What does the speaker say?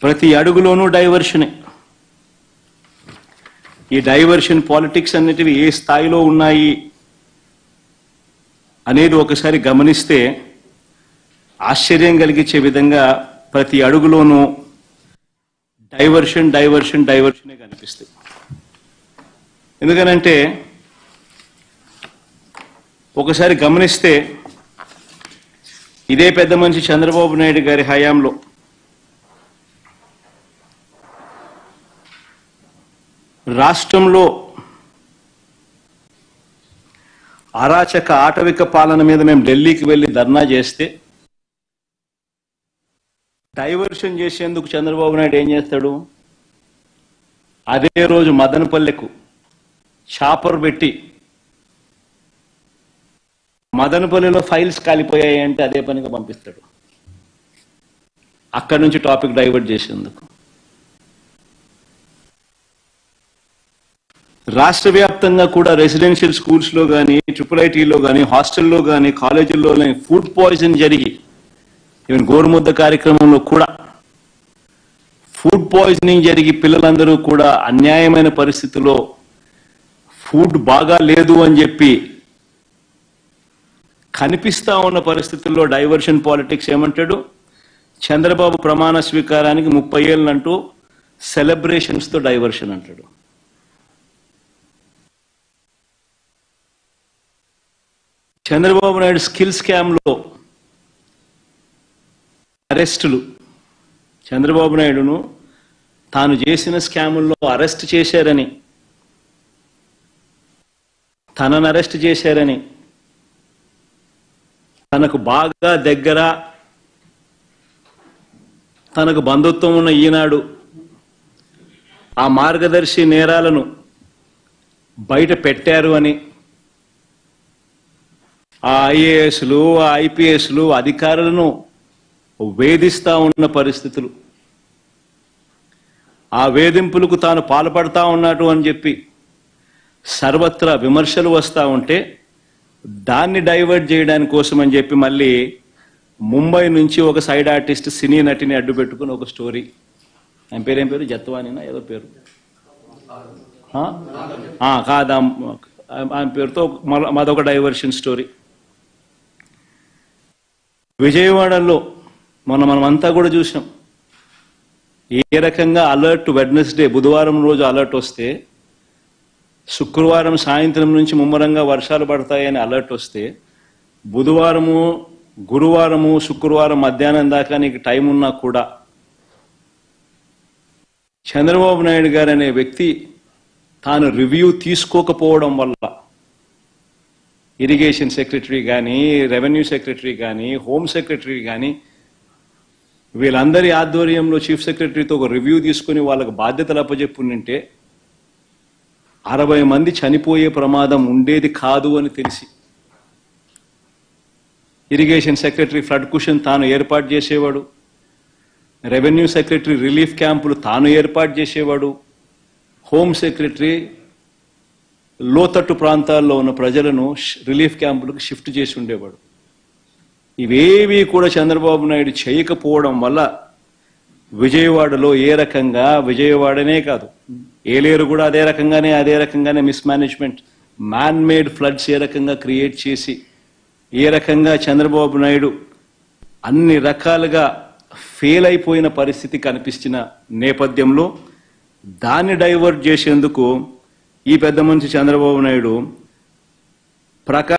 ప్రతి అడుగులోనూ డైవర్షనే ఈ డైవర్షన్ పాలిటిక్స్ అన్నిటివి ఏ స్థాయిలో ఉన్నాయి అనేది ఒకసారి గమనిస్తే ఆశ్చర్యం కలిగించే విధంగా ప్రతి అడుగులోనూ డైవర్షన్ డైవర్షన్ డైవర్షనే కనిపిస్తాయి ఎందుకనంటే ఒకసారి గమనిస్తే ఇదే పెద్ద మనిషి చంద్రబాబు నాయుడు గారి హయాంలో రాష్ట్రంలో అరాచక ఆటవిక పాలన మీద మేము ఢిల్లీకి వెళ్ళి ధర్నా చేస్తే డైవర్షన్ చేసేందుకు చంద్రబాబు నాయుడు ఏం చేస్తాడు అదే రోజు మదనపల్లెకు చాపర్ పెట్టి మదనపల్లిలో ఫైల్స్ కాలిపోయాయి అంటే అదే పనిగా పంపిస్తాడు అక్కడి నుంచి టాపిక్ డైవర్ట్ చేసేందుకు రాష్ట్ర వ్యాప్తంగా కూడా రెసిడెన్షియల్ స్కూల్స్ లో కానీ ట్రిపుల్ ఐటీలో కానీ హాస్టల్లో కానీ కాలేజీల్లో ఫుడ్ పాయిజన్ జరిగి ఈవెన్ గోరుముద్ద కార్యక్రమంలో కూడా ఫుడ్ పాయిజనింగ్ జరిగి పిల్లలందరూ కూడా అన్యాయమైన పరిస్థితిలో ఫుడ్ బాగా లేదు అని చెప్పి కనిపిస్తా ఉన్న పరిస్థితుల్లో డైవర్షన్ పాలిటిక్స్ ఏమంటాడు చంద్రబాబు ప్రమాణ స్వీకారానికి ముప్పై ఏళ్ళు అంటూ సెలబ్రేషన్స్ తో డైవర్షన్ అంటాడు చంద్రబాబు నాయుడు స్కిల్ స్కామ్లో అరెస్టులు చంద్రబాబు నాయుడును తాను చేసిన స్కాముల్లో అరెస్ట్ చేశారని తనను అరెస్ట్ చేశారని తనకు బాగా దగ్గర తనకు బంధుత్వం ఉన్న ఈనాడు ఆ మార్గదర్శి నేరాలను బయట పెట్టారు అని ఆ ఐఏఎస్లు ఆ ఐపీఎస్లు అధికారులను వేధిస్తా ఉన్న పరిస్థితులు ఆ వేధింపులకు తాను పాల్పడతా ఉన్నాడు అని చెప్పి సర్వత్రా విమర్శలు వస్తూ ఉంటే దాన్ని డైవర్ట్ చేయడానికి కోసం అని చెప్పి మళ్ళీ ముంబై నుంచి ఒక సైడ్ ఆర్టిస్ట్ సినీ నటిని అడ్డు పెట్టుకుని ఒక స్టోరీ ఆయన పేరు ఏం పేరు జత్వానినా ఏదో పేరు ఆ? ఆ, కాదు ఆమె- ఆమె పేరుతో మరో- మరొక డైవర్షన్ స్టోరీ విజయవాడలో మొన్న మనం అంతా కూడా చూసాం ఏ రకంగా అలర్ట్ వెడ్నెస్డే బుధవారం రోజు అలర్ట్ వస్తే శుక్రవారం సాయంత్రం నుంచి ముమ్మరంగా వర్షాలు పడతాయని అలర్ట్ వస్తే బుధవారము గురువారము శుక్రవారం మధ్యాహ్నం దాకా నీకు టైం ఉన్నా కూడా చంద్రబాబు నాయుడు గారు అనే వ్యక్తి తాను రివ్యూ తీసుకోకపోవడం వల్ల ఇరిగేషన్ సెక్రటరీ కానీ రెవెన్యూ సెక్రటరీ కానీ హోమ్ సెక్రటరీ కానీ వీళ్ళందరి ఆధ్వర్యంలో చీఫ్ సెక్రటరీతో ఒక రివ్యూ తీసుకుని వాళ్ళకు బాధ్యతలు అప్పచెప్పుంటే అరవై మంది చనిపోయే ప్రమాదం ఉండేది కాదు అని తెలిసి ఇరిగేషన్ సెక్రటరీ ఫ్లడ్ కుషన్ తాను ఏర్పాటు చేసేవాడు రెవెన్యూ సెక్రటరీ రిలీఫ్ క్యాంపులు తాను ఏర్పాటు చేసేవాడు హోమ్ సెక్రటరీ లోతట్టు ప్రాంతాల్లో ఉన్న ప్రజలను ష్- రిలీఫ్ క్యాంపులకు షిఫ్ట్ చేసి ఉండేవాడు ఇవేవి కూడా చంద్రబాబు నాయుడు చేయకపోవడం వల్ల విజయవాడలో ఏ రకంగా విజయవాడనే కాదు ఏలేరు కూడా అదే రకంగానే అదే రకంగానే మిస్మేనేజ్మెంట్ మ్యాన్ మేడ్ ఫ్లడ్స్ ఏ రకంగా క్రియేట్ చేసి ఏ రకంగా చంద్రబాబు నాయుడు అన్ని రకాలుగా ఫెయిల్ అయిపోయిన పరిస్థితి కనిపించిన నేపథ్యంలో దాన్ని డైవర్ట్ చేసేందుకు ఈ పెద్ద మనిషి చంద్రబాబు నాయుడు ప్రకా